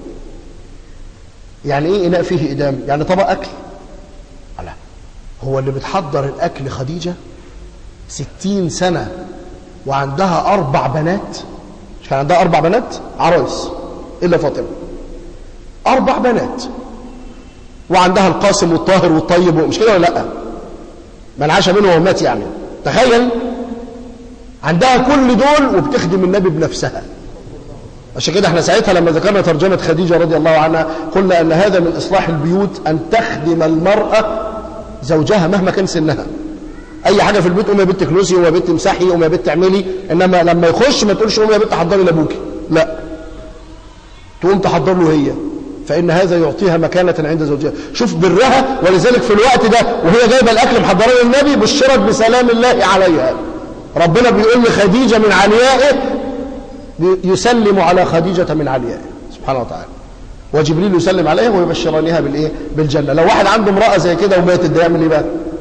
يعني ايه إناء فيه إدام يعني طبق أكل لا هو اللي بتحضر الأكل خديجة ستين سنة وعندها أربع بنات مش كان عندها أربع بنات عرايس إلا فاطمة أربع بنات وعندها القاسم والطاهر والطيب مش كده ولا لا من عاش منه ومات يعني تخيل عندها كل دول وبتخدم النبي بنفسها عشان كده احنا ساعتها لما ذكرنا ترجمة خديجة رضي الله عنها قلنا أن هذا من إصلاح البيوت أن تخدم المرأة زوجها مهما كان سنها أي حاجة في البيت قوم يا بنت كنوسي قوم يا بنت مسحي قوم يا بنت اعملي إنما لما يخش ما تقولش قوم يا بنت حضري لأبوكي لا تقوم تحضر له هي فإن هذا يعطيها مكانة عند زوجها شوف برها ولذلك في الوقت ده وهي جايبة الأكل محضرة للنبي بشرت بسلام الله عليها ربنا بيقول لخديجة من عليائه يسلم على خديجة من عليائه سبحانه وتعالى وجبريل يسلم عليها ويبشرانها بالايه بالجنه لو واحد عنده امراه زي كده وماتت ده يعمل ايه بقى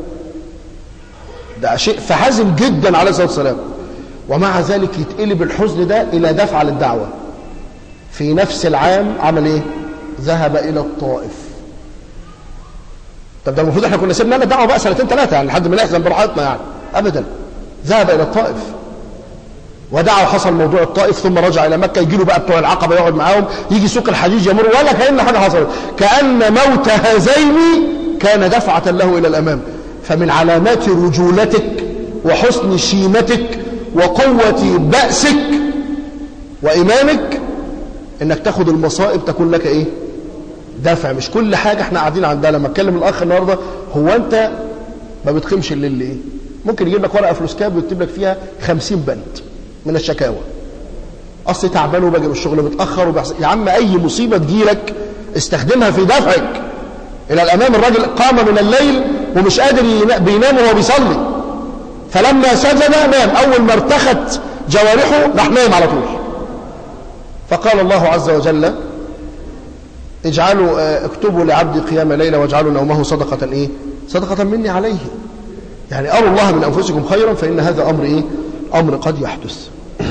ده شيء فحزن جدا عليه الصلاه والسلام ومع ذلك يتقلب الحزن ده الى دفع للدعوه في نفس العام عمل ايه ذهب الى الطائف طب ده المفروض احنا كنا سيبنا لنا الدعوه بقى سنتين ثلاثه يعني لحد ما نحزن براحتنا يعني ابدا ذهب الى الطائف ودعا وحصل موضوع الطائف ثم رجع إلى مكة يجي له بقى بتوع العقبة يقعد معاهم يجي سوق الحجيج يمر ولا كأن حاجة حصلت كأن موت هذين كان دفعة له إلى الأمام فمن علامات رجولتك وحسن شيمتك وقوة بأسك وإيمانك إنك تاخد المصائب تكون لك إيه دافع مش كل حاجة احنا قاعدين عندها لما اتكلم الأخ النهاردة هو أنت ما بتقيمش الليل ليه ممكن يجيب لك ورقة فلوس كاب ويكتب لك فيها خمسين بند من الشكاوى اصل تعبان وباجي من الشغل متاخر وبحصل يا عم اي مصيبه تجيلك استخدمها في دفعك الى الامام الراجل قام من الليل ومش قادر بينام وهو بيصلي فلما سجد نام اول ما ارتخت جوارحه راح نام على طول فقال الله عز وجل اجعلوا آه، اكتبوا لعبدي قيام ليلة واجعلوا نومه صدقة ايه صدقة مني عليه يعني أروا الله من أنفسكم خيرا فإن هذا أمر إيه أمر قد يحدث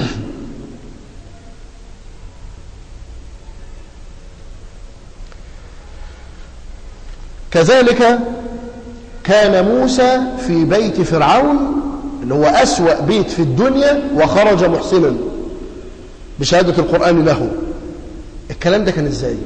كذلك كان موسى في بيت فرعون اللي هو أسوأ بيت في الدنيا وخرج محسنا بشهادة القرآن له الكلام ده كان ازاي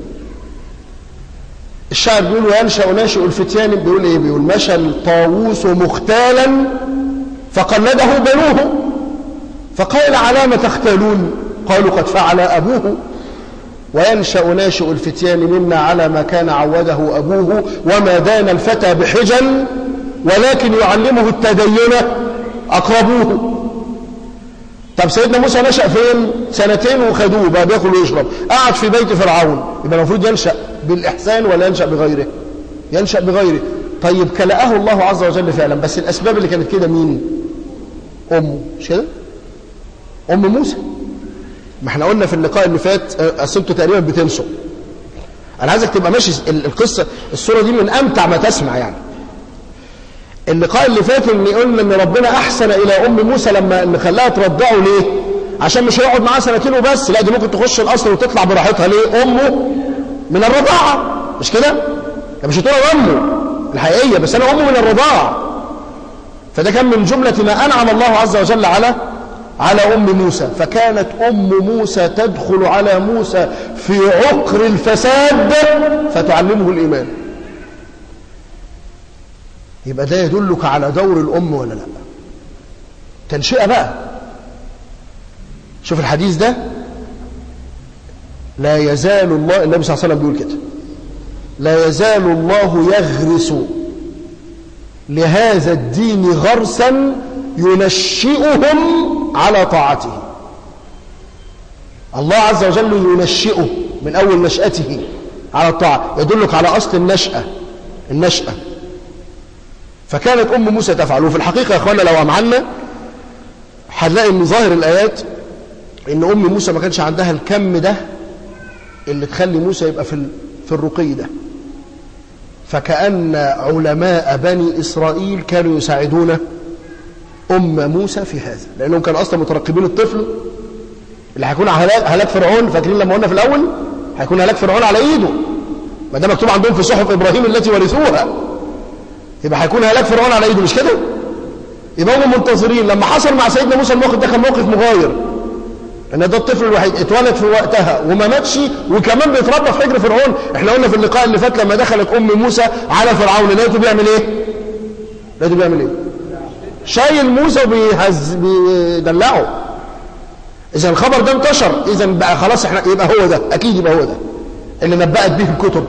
الشاعر بيقول وينشأ ناشئ الفتيان بيقول ايه بيقول مشى الطاووس مختالا فقلده بنوه فقال على ما تختالون قالوا قد فعل أبوه وينشأ ناشئ الفتيان منا على ما كان عوده أبوه وما دان الفتى بحجل ولكن يعلمه التدين أقربوه طب سيدنا موسى نشأ فين سنتين وخدوه بقى بياكل ويشرب قعد في بيت فرعون يبقى المفروض ينشأ بالإحسان ولا ينشأ بغيره ينشأ بغيره طيب كلأه الله عز وجل فعلا بس الأسباب اللي كانت كده مين أمه مش كده أم موسى ما احنا قلنا في اللقاء اللي فات أصل انتوا تقريبا بتنسوا أنا عايزك تبقى ماشي القصة الصورة دي من أمتع ما تسمع يعني اللقاء اللي فات ان قلنا ان ربنا احسن الى ام موسى لما ان خلاها ترضعه ليه عشان مش هيقعد معاها سنتين وبس لا دي ممكن تخش القصر وتطلع براحتها ليه امه من الرضاعه مش كده مش هتقول امه الحقيقيه بس انا امه من الرضاعه فده كان من جمله ما انعم الله عز وجل على على أم موسى فكانت أم موسى تدخل على موسى في عقر الفساد فتعلمه الإيمان يبقى ده يدلك على دور الأم ولا لا تنشئة بقى شوف الحديث ده لا يزال الله النبي صلى الله عليه وسلم بيقول كده لا يزال الله يغرس لهذا الدين غرسا ينشئهم على طاعته الله عز وجل ينشئه من أول نشأته على الطاعة يدلك على أصل النشأة النشأة فكانت أم موسى تفعل وفي الحقيقة يا أخوانا لو أمعنا هنلاقي من ظاهر الآيات إن أم موسى ما كانش عندها الكم ده اللي تخلي موسى يبقى في في الرقي ده فكأن علماء بني إسرائيل كانوا يساعدون أم موسى في هذا لأنهم كانوا أصلا مترقبين الطفل اللي هيكون هلاك, هلاك فرعون فاكرين لما قلنا في الأول هيكون هلاك فرعون على إيده ما ده مكتوب عندهم في صحف إبراهيم التي ورثوها يبقى هيكون هلاك فرعون على إيده مش كده يبقى هم منتظرين لما حصل مع سيدنا موسى الموقف ده كان موقف مغاير ان ده الطفل الوحيد اتولد في وقتها وما ماتش وكمان بيتربى في حجر فرعون احنا قلنا في اللقاء اللي فات لما دخلت ام موسى على فرعون لقيته بيعمل ايه لقيته بيعمل ايه شايل موسى وبيهز بيدلعه اذا الخبر ده انتشر اذا بقى خلاص احنا يبقى هو ده اكيد يبقى هو ده اللي نبأت به الكتب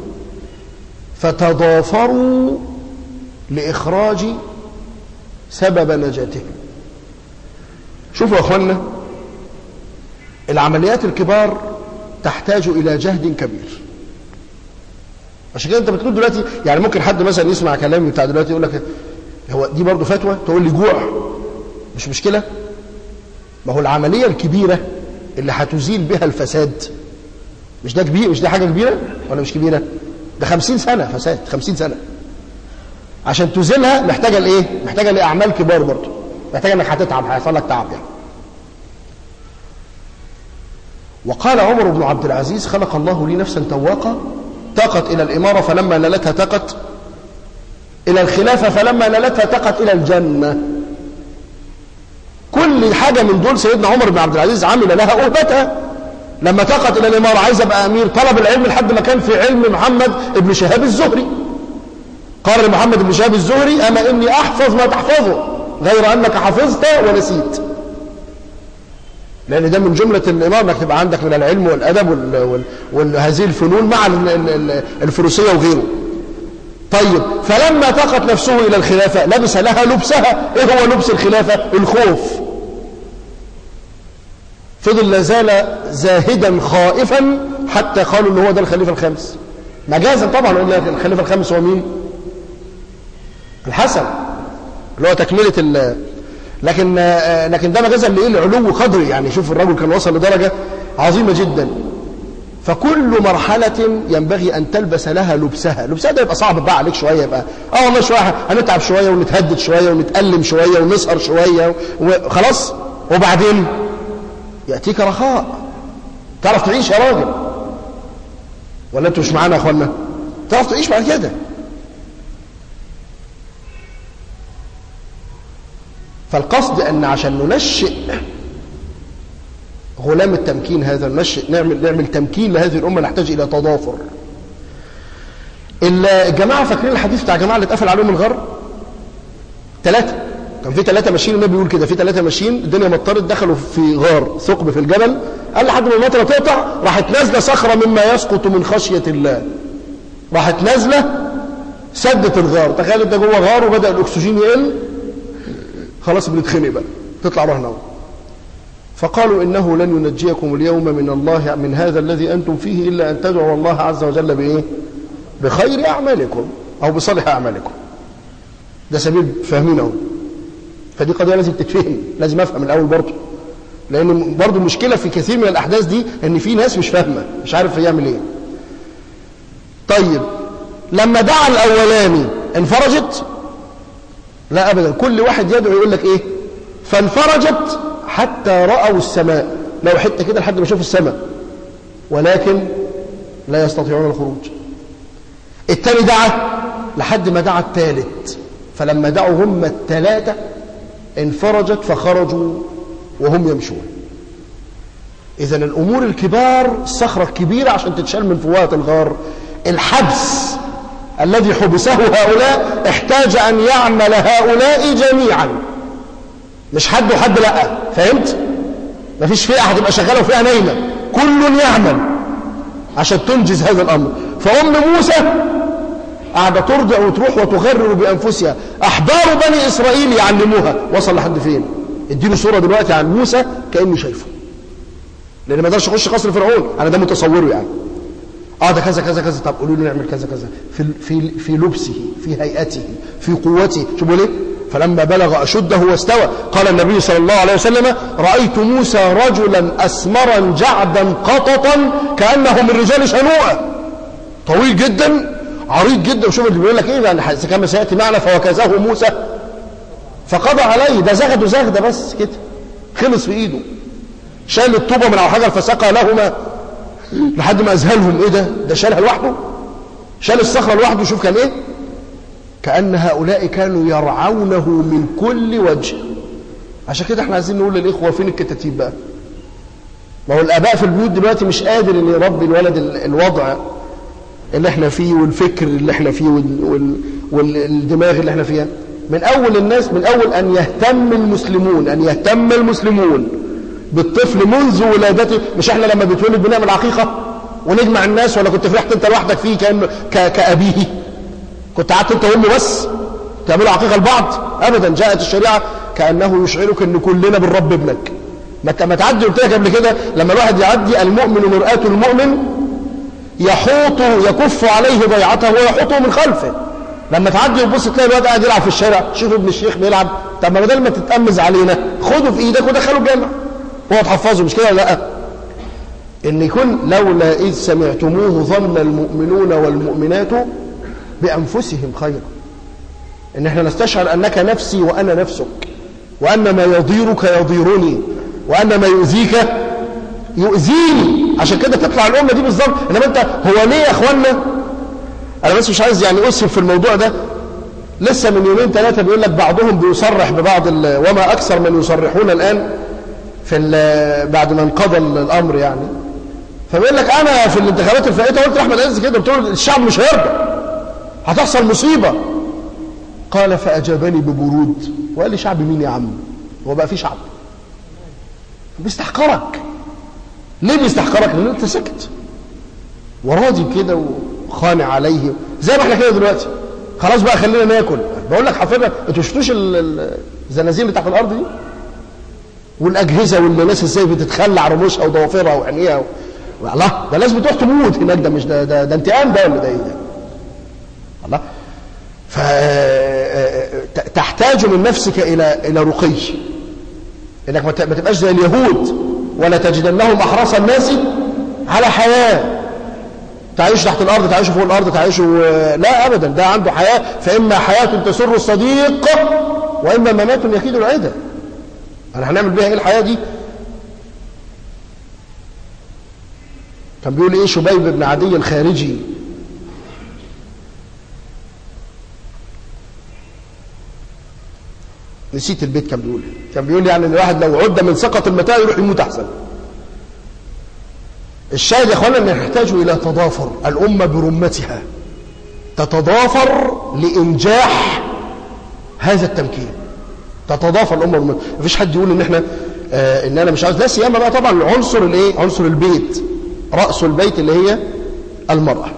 فتضافروا لاخراج سبب نجاتهم شوفوا يا اخوانا العمليات الكبار تحتاج إلى جهد كبير عشان كده انت بتقول دلوقتي يعني ممكن حد مثلا يسمع كلامي بتاع دلوقتي يقول لك هو دي برضه فتوى تقول لي جوع مش مشكلة ما هو العملية الكبيرة اللي هتزيل بها الفساد مش ده كبير مش ده حاجة كبيرة ولا مش كبيرة ده خمسين سنة فساد خمسين سنة عشان تزيلها محتاجة لإيه محتاجة لأعمال كبار برضه محتاجة انك هتتعب هيحصل لك تعب يعني وقال عمر بن عبد العزيز خلق الله لي نفسا تواقة تاقت إلى الإمارة فلما نالتها تاقت إلى الخلافة فلما نالتها تاقت إلى الجنة كل حاجة من دول سيدنا عمر بن عبد العزيز عمل لها أهبتها لما تاقت إلى الإمارة عايز أبقى أمير طلب العلم لحد ما كان في علم محمد بن شهاب الزهري قال لمحمد بن شهاب الزهري أما إني أحفظ ما تحفظه غير أنك حفظت ونسيت لأن ده من جملة الإمام انك تبقى عندك من العلم والأدب وهذه الفنون مع الفروسية وغيره طيب فلما تقت نفسه إلى الخلافة لبس لها لبسها إيه هو لبس الخلافة الخوف فضل لازال زاهدا خائفا حتى قالوا ان هو ده الخليفة الخامس مجازا طبعا قلنا الخليفة الخامس هو مين الحسن اللي هو تكملة لكن لكن ده مجازا لايه لعلو قدري يعني شوف الرجل كان وصل لدرجه عظيمه جدا فكل مرحلة ينبغي أن تلبس لها لبسها لبسها ده يبقى صعب بقى عليك شوية يبقى آه والله شوية هنتعب شوية ونتهدد شوية ونتألم شوية ونسهر شوية وخلاص وبعدين يأتيك رخاء تعرف تعيش يا راجل ولا انتوا مش معانا يا اخوانا تعرف تعيش بعد كده فالقصد أن عشان ننشئ غلام التمكين هذا ننشئ نعمل, نعمل تمكين لهذه الأمة نحتاج إلى تضافر الجماعة فاكرين الحديث بتاع الجماعة اللي اتقفل عليهم الغر ثلاثة كان في ثلاثة ماشيين النبي بيقول كده في ثلاثة ماشيين الدنيا مطرت دخلوا في غار ثقب في الجبل قال لحد ما المطره تقطع راحت نازله صخرة مما يسقط من خشية الله راحت نازله سدت الغار تخيل انت جوه غار وبدأ الأكسجين يقل خلاص بنتخنق بقى تطلع رهنه فقالوا إنه لن ينجيكم اليوم من الله من هذا الذي أنتم فيه إلا أن تدعوا الله عز وجل بإيه بخير أعمالكم أو بصالح أعمالكم ده سبيل فاهمينه فدي قضية لازم تتفهم لازم أفهم الأول برضه لأن برضه المشكلة في كثير من الأحداث دي إن في ناس مش فاهمة مش عارف يعمل إيه طيب لما دعا الأولاني انفرجت لا أبدا كل واحد يدعو يقول لك إيه فانفرجت حتى رأوا السماء لو حتة كده لحد ما يشوفوا السماء ولكن لا يستطيعون الخروج التاني دعا لحد ما دعا الثالث فلما دعوا هم الثلاثة انفرجت فخرجوا وهم يمشون إذا الأمور الكبار الصخرة الكبيرة عشان تتشال من فوات الغار الحبس الذي حبسه هؤلاء احتاج أن يعمل هؤلاء جميعا مش حد وحد لا فهمت؟ مفيش فئة هتبقى شغالة وفئة نايمة كل يعمل عشان تنجز هذا الأمر فأم موسى قاعدة ترضع وتروح وتغرر بأنفسها أحبار بني إسرائيل يعلموها وصل لحد فين اديله صورة دلوقتي عن موسى كأنه شايفه لأن ما يقدرش يخش قصر فرعون أنا ده متصوره يعني اه ده كذا كذا كذا طب قولوا له نعمل كذا كذا في في في لبسه في هيئته في قوته شوفوا ليه فلما بلغ أشده واستوى قال النبي صلى الله عليه وسلم رأيت موسى رجلا أسمرا جعدا قططا كأنه من رجال شنوءة طويل جدا عريض جدا وشوف اللي بيقول لك ايه يعني كما سيأتي معنا فوكزه موسى فقضى عليه ده زغده زغده بس كده خلص في ايده شال الطوبة من على حجر فسقى لهما لحد ما أذهلهم إيه ده ده شالها لوحده شال الصخرة لوحده شوف كان إيه كأن هؤلاء كانوا يرعونه من كل وجه عشان كده احنا عايزين نقول للإخوة فين الكتاتيب بقى ما هو الآباء في البيوت دلوقتي مش قادر إن يربي الولد الوضع اللي احنا فيه والفكر اللي احنا فيه وال... والدماغ اللي احنا فيها من أول الناس من أول أن يهتم المسلمون أن يهتم المسلمون بالطفل منذ ولادته مش احنا لما بيتولد بنعمل عقيقة ونجمع الناس ولا كنت فرحت انت لوحدك فيه كأنه ك... كأبيه كنت قعدت انت وامه بس تعملوا عقيقة لبعض ابدا جاءت الشريعة كأنه يشعرك ان كلنا بنربي ابنك ما تعدي قلت لك قبل كده لما الواحد يعدي المؤمن مرآة المؤمن يحوط يكف عليه ضيعته ويحوطه من خلفه لما تعدي وتبص تلاقي الواد قاعد يلعب في الشارع شوف ابن الشيخ بيلعب طب ما بدل ما تتأمز علينا خده في ايدك ودخله الجامع هو تحفظه مش كده لا ان يكون لولا اذ سمعتموه ظن المؤمنون والمؤمنات بانفسهم خيرا ان احنا نستشعر انك نفسي وانا نفسك وان ما يضيرك يضيرني وان ما يؤذيك يؤذيني عشان كده تطلع الامه دي بالظبط انما انت هو ليه يا اخوانا انا بس مش عايز يعني اسف في الموضوع ده لسه من يومين ثلاثه بيقول لك بعضهم بيصرح ببعض وما اكثر من يصرحون الان في بعد ما انقضى الامر يعني فبيقول لك انا في الانتخابات الفائته قلت لاحمد عز كده قلت له الشعب مش هيرضى هتحصل مصيبه قال فاجابني ببرود وقال لي شعب مين يا عم هو بقى في شعب بيستحقرك ليه بيستحقرك لان انت سكت وراضي كده وخانع عليه زي ما احنا كده دلوقتي خلاص بقى خلينا ناكل بقول لك حضرتك انتوا شفتوش الزنازين اللي تحت الارض دي والاجهزه والناس ازاي بتتخلع رموشها وضوافرها وعينيها و... الله ده ناس بتروح تموت هناك ده مش ده ده, ده انتقام ده ولا ده ايه ده الله فتحتاج من نفسك الى الى رقي انك ما تبقاش زي اليهود ولا تجدنهم احرص الناس على حياه تعيش تحت الارض تعيش فوق الارض تعيش و... لا ابدا ده عنده حياه فاما حياه تسر الصديق واما ممات يكيد العده انا هنعمل بيها ايه الحياه دي كان بيقول ايه شبيب بن عدي الخارجي نسيت البيت كان بيقول كان بيقول يعني ان الواحد لو عد من سقط المتاع يروح يموت احسن الشاهد يا اخوانا ان نحتاج الى تضافر الامه برمتها تتضافر لانجاح هذا التمكين تتضافر الامه برمتها مفيش حد يقول ان احنا آه ان انا مش عايز لا سيما بقى طبعا عنصر الايه عنصر البيت راس البيت اللي هي المراه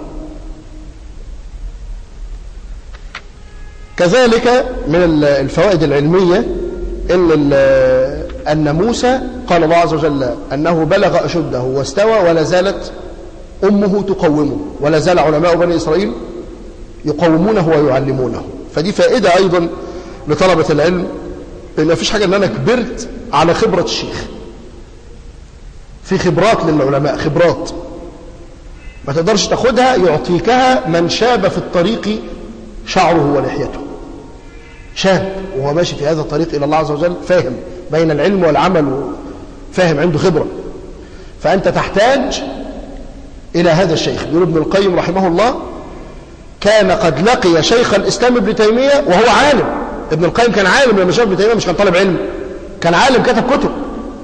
كذلك من الفوائد العلمية إن, أن موسى قال الله عز وجل أنه بلغ أشده واستوى ولا زالت أمه تقومه ولا زال علماء بني إسرائيل يقومونه ويعلمونه فدي فائدة أيضا لطلبة العلم إن ما فيش حاجة أن أنا كبرت على خبرة الشيخ في خبرات للعلماء خبرات ما تقدرش تاخدها يعطيكها من شاب في الطريق شعره ولحيته شاب وهو ماشي في هذا الطريق إلى الله عز وجل فاهم بين العلم والعمل فاهم عنده خبرة فأنت تحتاج إلى هذا الشيخ يقول ابن القيم رحمه الله كان قد لقي شيخ الإسلام ابن تيمية وهو عالم ابن القيم كان عالم لما شاف ابن تيمية مش كان طالب علم كان عالم كتب كتب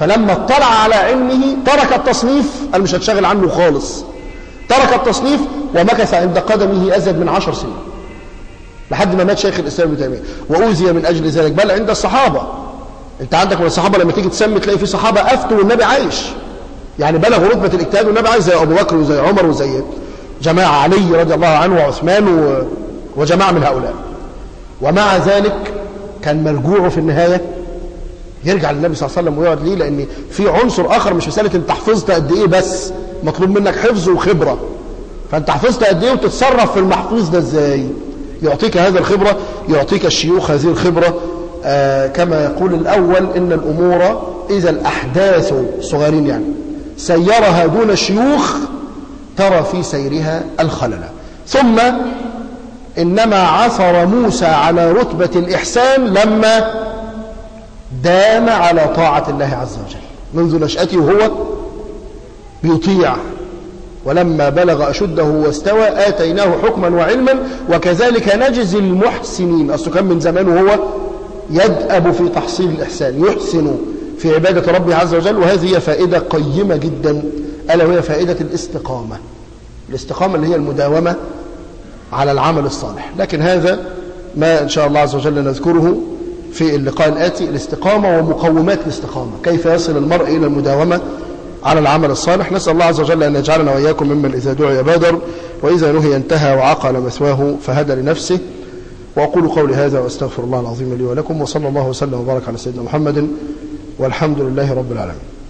فلما اطلع على علمه ترك التصنيف قال مش هتشغل عنه خالص ترك التصنيف ومكث عند قدمه أزيد من عشر سنين لحد ما مات شيخ الإسلام ابن تيمية وأوذي من أجل ذلك بل عند الصحابة أنت عندك من الصحابة لما تيجي تسمي تلاقي في صحابة أفتوا والنبي عايش يعني بلغوا رتبة الاجتهاد والنبي عايش زي أبو بكر وزي عمر وزي جماعة علي رضي الله عنه وعثمان و... وجماعة من هؤلاء ومع ذلك كان مرجوعه في النهاية يرجع للنبي صلى الله عليه وسلم ويقعد ليه لأن في عنصر آخر مش مسألة أنت حفظت قد إيه بس مطلوب منك حفظ وخبرة فأنت حفظت قد إيه وتتصرف في المحفوظ ده إزاي يعطيك هذه الخبرة يعطيك الشيوخ هذه الخبرة آه كما يقول الأول إن الأمور إذا الأحداث صغيرين يعني سيرها دون الشيوخ ترى في سيرها الخلل ثم إنما عثر موسى على رتبة الإحسان لما دام على طاعة الله عز وجل منذ نشأته وهو بيطيع ولما بلغ أشده واستوى آتيناه حكما وعلما وكذلك نجزي المحسنين أصله كان من زمان وهو يدأب في تحصيل الإحسان يحسن في عبادة ربه عز وجل وهذه هي فائدة قيمة جدا ألا وهي فائدة الاستقامة الاستقامة اللي هي المداومة على العمل الصالح لكن هذا ما إن شاء الله عز وجل نذكره في اللقاء الآتي الاستقامة ومقومات الاستقامة كيف يصل المرء إلى المداومة على العمل الصالح نسأل الله عز وجل أن يجعلنا وإياكم ممن إذا دعي بادر وإذا نهي انتهى وعقل مثواه فهدى لنفسه وأقول قولي هذا وأستغفر الله العظيم لي ولكم وصلى الله وسلم وبارك على سيدنا محمد والحمد لله رب العالمين